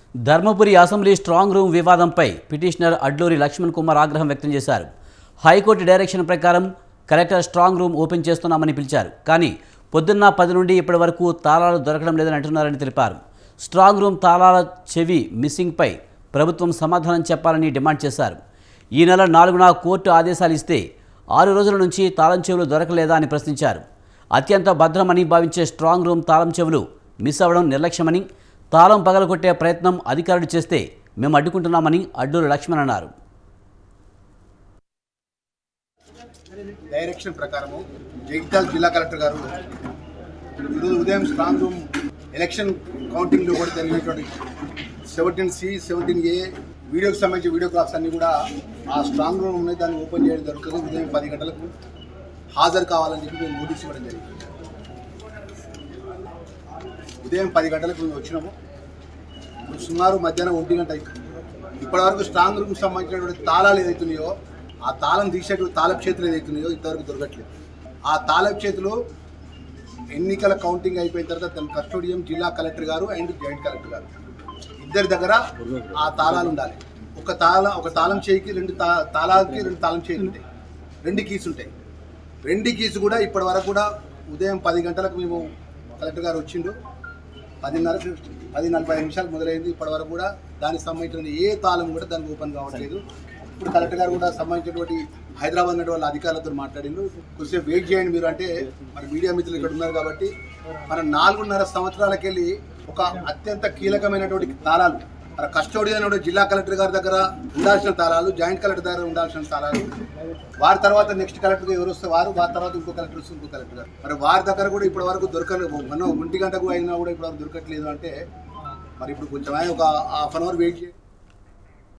Dharmapuri assembly strong room వివాదంపై petitioner Adluri Laxman Kumar ఆగ్రహం వ్యక్తం చేశారు హైకోర్టు డైరెక్షన్ ప్రకారం కలెక్టర్ స్ట్రాంగ్ రూమ్ ఓపెన్ చేస్తున్నామని పిలిచారు కానీ పొద్దున్న పది నుండి ఇప్పటి వరకు తాళాలు దొరకడం లేదని అంటున్నారని తెలిపారు స్ట్రాంగ్ రూమ్ తాళాల చెవి మిస్సింగ్పై ప్రభుత్వం సమాధానం చెప్పాలని డిమాండ్ చేశారు ఈ నెల నాలుగున కోర్టు ఆదేశాలు ఇస్తే ఆరు రోజుల నుంచి తాళం చెవులు దొరకలేదా అని ప్రశ్నించారు అత్యంత భద్రమని భావించే స్ట్రాంగ్ రూమ్ తాళం చెవులు మిస్ అవ్వడం నిర్లక్ష్యమని తాళం పగలగొట్టే ప్రయత్నం అధికారులు చేస్తే మేము అడ్డుకుంటున్నామని అడ్డూరు లక్ష్మణ్ అన్నారు డైరెక్షన్ ప్రకారము జగిత్యాల జిల్లా కలెక్టర్ గారు ఈరోజు ఉదయం స్ట్రాంగ్ రూమ్ ఎలక్షన్ కౌంటింగ్లో కూడా జరిగినటువంటి సెవెంటీన్ సి సెవెంటీన్ ఏ వీడియోకి సంబంధించిన వీడియోగ్రాఫ్స్ అన్ని కూడా ఆ స్ట్రాంగ్ రూమ్ ఉన్నాయి దాన్ని ఓపెన్ చేయడం జరుగుతుంది ఉదయం పది గంటలకు హాజరు కావాలని చెప్పి మేము నోటీస్ ఇవ్వడం జరిగింది ఉదయం పది గంటలకు మేము వచ్చినాము ఇప్పుడు సుమారు మధ్యాహ్నం ఒంటి గంట అయిపోయింది ఇప్పటివరకు స్ట్రాంగ్ రూమ్కి సంబంధించినటువంటి తాళాలు ఏదైతున్నాయో ఆ తాళం తీసేటువంటి తాళపు చేతులు ఏదైతున్నాయో ఇంతవరకు దొరకట్లేదు ఆ తాళపు చేతులు ఎన్నికల కౌంటింగ్ అయిపోయిన తర్వాత దాని కస్టోడియం జిల్లా కలెక్టర్ గారు అండ్ జాయింట్ కలెక్టర్ గారు ఇద్దరి దగ్గర ఆ తాళాలు ఉండాలి ఒక తాళ ఒక తాళం చేయికి రెండు తా తాళాలకి రెండు తాళం చేయిలు ఉంటాయి రెండు కీస్ ఉంటాయి రెండు కీస్ కూడా ఇప్పటి వరకు కూడా ఉదయం పది గంటలకు మేము కలెక్టర్ గారు వచ్చిండు పదిన్నర పది నలభై ఐదు నిమిషాలు మొదలైంది ఇప్పటి వరకు కూడా దానికి సంబంధించిన ఏ తాళం కూడా దానికి ఓపెన్ కావట్లేదు ఇప్పుడు కలెక్టర్ గారు కూడా సంబంధించినటువంటి హైదరాబాద్ ఉన్నటువంటి వాళ్ళ అధికారులతో మాట్లాడిండు కొద్దిసేపు వెయిట్ చేయండి మీరు అంటే మరి మీడియా మిత్రులు ఇక్కడ ఉన్నారు కాబట్టి మన నాలుగున్నర సంవత్సరాలకి వెళ్ళి ఒక అత్యంత కీలకమైనటువంటి తాళాలు మన కస్టోడియన్ ఉన్న జిల్లా కలెక్టర్ గారి దగ్గర ఉండాల్సిన తాళాలు జాయింట్ కలెక్టర్ దగ్గర ఉండాల్సిన తాళాలు వారి తర్వాత నెక్స్ట్ కలెక్టర్ ఎవరు వస్తే వారు వారి తర్వాత ఇంకో కలెక్టర్ వస్తే ఇంకో కలెక్టర్ గారు మరి వారి దగ్గర కూడా ఇప్పటి వరకు దొరకలేదు మనం ఒంటి గంటకు అయినా కూడా ఇప్పటి వరకు దొరకట్లేదు అంటే మరి ఇప్పుడు కొంచెం ఆయన ఒక హాఫ్ అన్ అవర్ వెయిట్ చేయండి